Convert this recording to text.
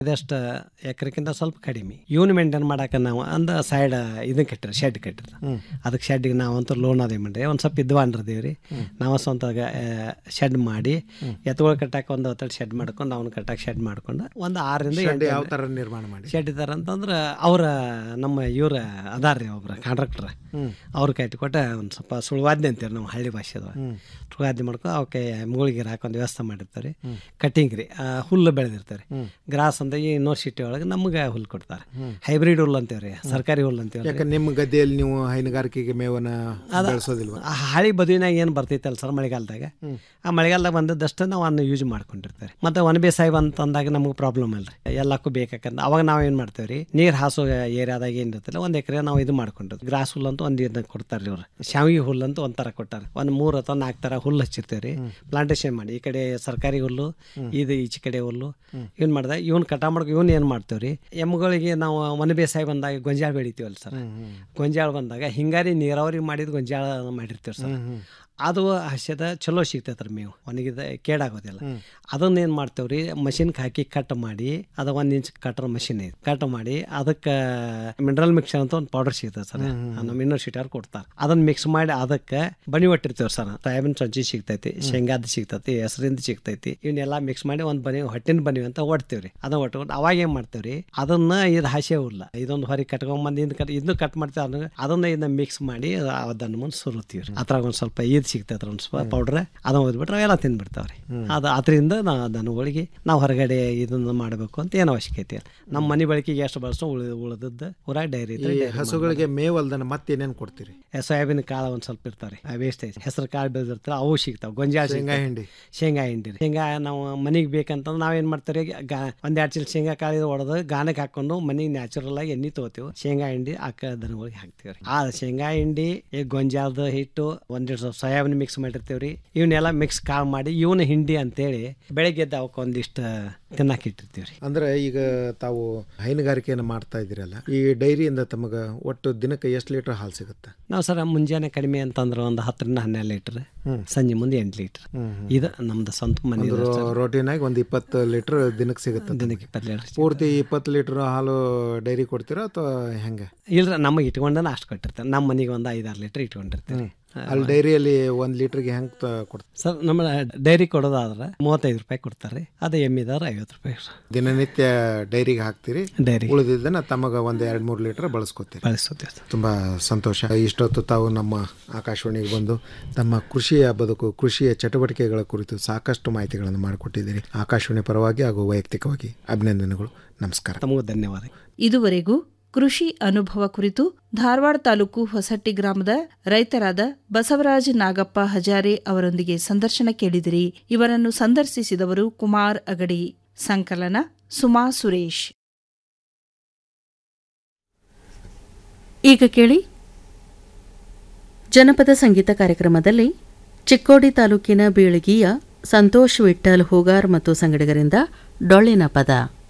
ಇದಷ್ಟು ಎಕರೆಕ್ಕಿಂತ ಸ್ವಲ್ಪ ಕಡಿಮೆ ಇವನು ಮೇಂಟೈನ್ ಮಾಡಕ್ಕೆ ನಾವು ಅಂದ ಸೈಡ್ ಇದನ್ನ ಕಟ್ಟಿರಿ ಶೆಡ್ ಕಟ್ಟಿರಿ ಅದಕ್ಕೆ ಶೆಡ್ಗೆ ನಾವಂತೂ ಲೋನ್ ಅದೇ ಮಾಡ್ರಿ ಒಂದು ಸ್ವಲ್ಪ ಇದ್ವ ಅಂದ್ರದೀವಿ ರೀ ನಾವು ಸ್ವಂತ ಶೆಡ್ ಮಾಡಿ ಎತ್ತುಗಳು ಕಟ್ಟಕ್ಕೆ ಒಂದು ಹೊತ್ತಲ್ಲಿ ಶೆಡ್ ಮಾಡ್ಕೊಂಡು ಅವ್ನು ಕಟ್ಟಕ್ಕೆ ಶೆಡ್ ಮಾಡ್ಕೊಂಡು ಒಂದು ಆರರಿಂದ ಶೆಡ್ ಎಂಟು ಯಾವ ಥರ ನಿರ್ಮಾಣ ಮಾಡಿ ಶೆಡ್ ಇದ್ದಾರೆ ಅಂತಂದ್ರೆ ಅವ್ರ ನಮ್ಮ ಇವ್ರ ಅದಾರ ರೀ ಒಬ್ರು ಕಾಂಟ್ರಾಕ್ಟ್ರ್ ಅವ್ರ ಕಟ್ಟಿಕೊಟ್ಟ ಒಂದು ಸ್ವಲ್ಪ ಸುಳುವಾದ್ನೆ ಅಂತೀವಿ ನಾವು ಹಳ್ಳಿ ಭಾಷೆದಾಗ ಸುಳುವಾದ್ನೆ ಮಾಡ್ಕೊಂಡು ಅವಕ್ಕೆ ಮುಗುಳಿಗೆ ಹಾಕೊಂಡು ವ್ಯವಸ್ಥೆ ಮಾಡಿರ್ತಾರೆ ಕಟ್ಟಿಂಗ್ ರೀ ಆ, ಹುಲ್ಲು ಬೆಳೆದಿರ್ತಾರೆ ಗ್ರಾಸ್ ಅಂತ ಈ ಯೂನಿವರ್ಸಿಟಿ ಒಳಗೆ ನಮ್ಗೆ ಹುಲ್ಲು ಕೊಡ್ತಾರೆ ಹೈಬ್ರಿಡ್ ಹುಲ್ಲು ಅಂತೀವಿ ರೀ ಸರ್ಕಾರಿ ಹುಲ್ಲು ಅಂತೀವಿ ಯಾಕೆ ನಿಮ್ಮ ಗದ್ದೆಯಲ್ಲಿ ನೀವು ಹೈನುಗಾರಿಕೆಗೆ ಮೇವನ್ನ ಬೆಳೆಸೋದಿಲ್ವಾ ಆ ಹಳಿ ಬದುವಿನಾಗ ಏನು ಬರ್ತೈತಲ್ಲ ಸರ್ ಮಳೆಗಾಲದಾಗ ಆ ಮಳೆಗಾಲದಾಗ ಬಂದದ್ದಷ್ಟು ನಾವು ಅನ್ನ ಯೂಸ್ ಮಾಡ್ಕೊಂಡಿರ್ತಾರೆ ಮತ್ತೆ ಒಣ ಬೇಸಾಯ ಬಂತಂದಾಗ ನಮಗೆ ಪ್ರಾಬ್ಲಮ್ ಅಲ್ರಿ ಎಲ್ಲಕ್ಕೂ ಬೇಕಾಕಂತ ಅವಾಗ ನಾವು ಏನು ಮಾಡ್ತೇವೆ ರೀ ನೀರು ಹಾಸೋ ಏರಿಯಾದಾಗ ಏನು ಇರ್ತಲ್ಲ ಒಂದು ಎಕರೆ ನಾವು ಇದು ಮಾಡ್ಕೊಂಡಿರ್ತೀವಿ ಗ್ರಾಸ್ ಹುಲ್ಲು ಅಂತ ಒಂದು ಇದನ್ನ ಕೊಡ್ತಾರೆ ಇವ್ರು ಶಾವಿಗೆ ಹುಲ್ಲು ಅಂತ ಒಂಥರ ಕೊಟ್ಟಾರೆ ಒಂದು ಮೂರು ಅಥವಾ ನಾಲ್ಕು ಥರ ಹುಲ್ಲು ಹಚ್ಚಿರ್ತೇವೆ ರೀ ಪ್ಲಾಂಟೇಶನ್ ಮಾಡಿ ಈ ಕಡೆ ಸರ್ಕಾರಿ ಹುಲ್ಲು ಇದು ಈಚೆ ಕಡೆ ಹುಲ್ಲು ಇವ್ನು ಮಾಡಿದೆ ಇವ್ನು ಕಟ ಮಾಡ್ಕೊ ಇವ್ನು ಏನು ಮಾಡ್ತೇವೆ ರೀ ಎಮ್ಗಳಿಗೆ ನಾವು ಒಣ ಬೇಸಾಯ ಬಂದಾಗ ಗೊಂಜಾಳ ಬೆಳಿತೀವಲ್ಲ ಸರ್ ಗೊಂಜಾಳ ಬಂದಾಗ ಹಿಂಗಾರಿ ನೀರಾವರಿ ಮಾಡಿದ ಗೊಂಜಾಳ ಮಾಡಿರ್ತೀವಿ ಸರ್ ಅದು ಹಸ್ಯದ ಚಲೋ ಸಿಗ್ತೈತೆ ರೀ ಮೇವು ಒಣಗಿದ ಕೇಡಾಗೋದಿಲ್ಲ ಅದನ್ನ ಏನು ಮಾಡ್ತೇವೆ ರೀ ಮಷಿನ್ಗೆ ಹಾಕಿ ಕಟ್ ಮಾಡಿ ಅದು ಒಂದು ಇಂಚ್ ಕಟ್ಟರ್ ಮಷಿನ್ ಐತಿ ಕಟ್ ಮಾಡಿ ಅದಕ್ಕೆ ಮಿನರಲ್ ಮಿಕ್ಸರ್ ಅಂತ ಒಂದು ಪೌಡರ್ ಸಿಗ್ತದೆ ಸರ್ ನಮ್ಮ ಯೂನಿವರ್ಸಿಟಿ ಅವ್ರು ಕೊಡ್ತಾರೆ ಅದನ್ನ ಮಿಕ್ಸ್ ಮಾಡಿ ಅದಕ್ಕೆ ಬನಿ ಒಟ್ಟಿರ್ತೇವೆ ಸರ್ ಸೋಯಾಬಿನ್ ಸಜ್ಜಿ ಸಿಗ್ತೈತಿ ಶೇಂಗಾದ ಸಿಗ್ತೈತಿ ಹೆಸರಿಂದ ಸಿಗ್ತೈತಿ ಇವನ್ನೆಲ್ಲ ಮಿಕ್ಸ್ ಮಾಡಿ ಒಂದು ಬನಿ ಹೊಟ್ಟಿನ ಬನಿ ಅಂತ ಹೊಡ್ತೇವೆ ರೀ ಅದನ್ನ ಒಟ್ಕೊಂಡು ಅವಾಗ ಏನು ಮಾಡ್ತೇವೆ ರೀ ಅದನ್ನ ಇದು ಹಸೆ ಹುಲ್ಲ ಇದೊಂದು ಹೊರಗೆ ಕಟ್ಕೊಂಬಂದು ಇದ್ ಕಟ್ ಇದನ್ನು ಕಟ್ ಮಾಡ್ತೇವೆ ಅದನ್ನ ಅದನ್ನ ಇದನ್ನ ಮಿಕ್ಸ್ ಮಾಡಿ ಅದನ್ನ ಮುಂದೆ ಸುರುತ್ತೀವಿ ರೀ ಅದ್ರಾಗ ಒಂದು ಸ್ವಲ್ಪ ಇದು ಸಿಗ್ತೈತೆ ಒಂದು ಸ್ವಲ್ಪ ಪೌಡ್ರ್ ಅದನ್ನ ಓದ್ಬಿಟ್ರೆ ಅವೆಲ್ಲ ತಿಂದ್ಬಿಡ್ತಾವ್ರಿ ಅದು ಅದರಿಂದ ನಾವು ದನಗಳಿಗೆ ನಾವು ಹೊರಗಡೆ ಇದನ್ನ ಮಾಡಬೇಕು ಅಂತ ಏನು ಅವಶ್ಯಕತೆ ಇಲ್ಲ ನಮ್ಮ ಮನೆ ಬಳಕೆಗೆ ಎಷ್ಟು ಬಳಸೋ ಉಳಿದ ಉಳಿದದ್ದು ಊರಾಗ ಡೈರಿ ಇದ್ರೆ ಈ dairy ಹಸುಗಳಿಗೆ ಮೇವಲ್ದನ ಮತ್ತೇನೇನು ಕೊಡ್ತೀರಿ ಮಾಡ್ಬೋದು. ಸೋಯಾಬೀನ್ ಕಾಳು ಒಂದು ಸ್ವಲ್ಪ ಇರ್ತಾರೆ ವೇಸ್ಟೇಜ್ ಹೆಸರು ಕಾಳು ಬೆಳೆದಿರ್ತಾರೆ ಅವು ಸಿಗ್ತಾವೆ ಗೊಂಜಾಳ ಶೇಂಗಾ ಸಿಗ್ತಾವೆ. ಹಿಂಡಿ ಶೇಂಗಾ ಹಿಂಡಿ ರೀ. ಶೇಂಗಾ ನಾವು ಮನೆಗೆ ಬೇಕಂತಂದ್ರೆ ನಾವೇನು ಮಾಡ್ತೀವಿ ಗಾ ಒಂದು ಎರಡು ಚೀಲ ಶೇಂಗಾ ಕಾಳು ಹೊಡೆದು ಗಾನಕ್ಕೆ ಹಾಕೊಂಡು ಮನೆಗೆ ನ್ಯಾಚುರಲ್ ಆಗಿ ಎಣ್ಣೆ ತೊಗೋತೀವಿ ಶೇಂಗಾ ಹಿಂಡಿ ಅಕ್ಕ ದನಗಳಿಗೆ ಹಾಕ್ತೀವಿ ರೀ ಆ ಶೇಂಗಾ ಹಿಂಡಿ ಈ ಗೊಂಜಾಳದ ಹಿಟ್ಟು ಒಂದಿಷ್ಟು ಸ್ವಲ್ಪ ಸೋಯಾಬೀನ್ ಮಿಕ್ಸ್ ಮಾಡಿರ್ತೀವಿ ರೀ ಇವನ್ನೆಲ್ಲ ಮಿಕ್ಸ್ ಕಾಳು ಮಾಡಿ ಇವನ ಹಿಂಡಿ ಅಂತೇಳಿ ಬೆಳಗ್ಗೆ ಎದ್ದು ಅವಕ್ಕೆ ಒಂದಿಷ್ಟು ತಿನ್ನಕ್ಕೆ ಇಟ್ಟಿರ್ತೀವಿ ರೀ ಅಂದ್ರೆ ಈಗ ತಾವು ಹೈನುಗಾರಿಕೆಯನ್ನು ಮಾಡ್ತಾ ಇದ್ದೀರಲ್ಲ ಈ ಡೈರಿಯಿಂದ ತಮಗೆ ಒಟ್ಟು ದಿನಕ್ಕೆ ಎಷ್ಟು ಲೀಟರ್ ಹಾಲು ಸಿಗುತ್ತೆ ನಾವು ಸರ್ ಮುಂಜಾನೆ ಕಡಿಮೆ ಅಂತಂದ್ರೆ ಒಂದು ಹತ್ತರಿಂದ ಹನ್ನೆರಡು ಲೀಟ್ರ್ ಸಂಜೆ ಮುಂದೆ ಎಂಟು ಲೀಟ್ರ್ ಇದು ನಮ್ದು ಸ್ವಂತ ಮನೆ ಒಂದು ರೋಟಿನಾಗಿ ಒಂದು ಇಪ್ಪತ್ತು ಲೀಟರ್ ದಿನಕ್ಕೆ ಸಿಗುತ್ತೆ ದಿನಕ್ಕೆ ಇಪ್ಪತ್ತು ಲೀಟ್ರ್ ಪೂರ್ತಿ ಇಪ್ಪತ್ತು ಲೀಟರ್ ಹಾಲು ಡೈರಿ ಕೊಡ್ತೀರಾ ಅಥವಾ ಹೆಂಗೆ ಇಲ್ರಿ ನಮಗೆ ಇಟ್ಕೊಂಡನ ಅಷ್ಟು ಕೊಟ್ಟಿರ್ತಾರೆ ನಮ್ಮ ಮನೆಗೆ ಒಂದು ಐದಾರು ಲೀಟ್ರ್ ಇಟ್ಕೊಂಡಿರ್ತೀವಿ ಅಲ್ಲಿ ಡೈರಿಯಲ್ಲಿ ಒಂದು ಲೀಟ್ರಿಗೆ ಹೆಂಗೆ ಕೊಡ್ತೀರಾ ಸರ್ ನಮ್ಮ ಡೈರಿ ಕೊಡೋದಾದ್ರೆ ಮೂವತ್ತೈದು ರೂಪಾಯಿ ಕೊಡ್ತಾರೆ ಅದು ಎಮ್ಮಿದವ್ರು ಐವತ್ತು ರೂಪಾಯಿ ದಿನನಿತ್ಯ ಡೈರಿಗೆ ಹಾಕ್ತೀರಿ ಡೈರಿ ಉಳಿದಿದ್ದನ್ನ ತಮಗೆ ಒಂದು ಎರಡು ಮೂರು ಲೀಟರ್ ಬಳಸ್ಕೊತೀರಿ ಬಳಸುತ್ತೇವೆ ಸರ್ ತುಂಬ ಸಂತೋಷ ಇಷ್ಟೊತ್ತು ತಾವು ನಮ್ಮ ಆಕಾಶವಾಣಿಗೆ ಬಂದು ತಮ್ಮ ಕೃಷಿಯ ಬದುಕು ಕೃಷಿಯ ಚಟುವಟಿಕೆಗಳ ಕುರಿತು ಸಾಕಷ್ಟು ಮಾಹಿತಿಗಳನ್ನು ಮಾಡಿಕೊಟ್ಟಿದ್ದೀರಿ ಆಕಾಶವಾಣಿ ಪರವಾಗಿ ಹಾಗೂ ವೈಯಕ್ತಿಕವಾಗಿ ಅಭಿನಂದನೆಗಳು ನಮಸ್ಕಾರ ತಮಗೂ ಧನ್ಯವಾದ ಇದುವರೆಗೂ ಕೃಷಿ ಅನುಭವ ಕುರಿತು ಧಾರವಾಡ ತಾಲೂಕು ಹೊಸಟ್ಟಿ ಗ್ರಾಮದ ರೈತರಾದ ಬಸವರಾಜ್ ನಾಗಪ್ಪ ಹಜಾರೆ ಅವರೊಂದಿಗೆ ಸಂದರ್ಶನ ಕೇಳಿದಿರಿ ಇವರನ್ನು ಸಂದರ್ಶಿಸಿದವರು ಕುಮಾರ್ ಅಗಡಿ ಸಂಕಲನ ಸುಮಾ ಸುರೇಶ್ ಈಗ ಕೇಳಿ ಜನಪದ ಸಂಗೀತ ಕಾರ್ಯಕ್ರಮದಲ್ಲಿ ಚಿಕ್ಕೋಡಿ ತಾಲೂಕಿನ ಬೀಳಗಿಯ ಸಂತೋಷ್ ವಿಠ್ಠಲ್ ಹೂಗಾರ್ ಮತ್ತು ಸಂಗಡಿಗರಿಂದ ಡೊಳ್ಳಿನ ಪದ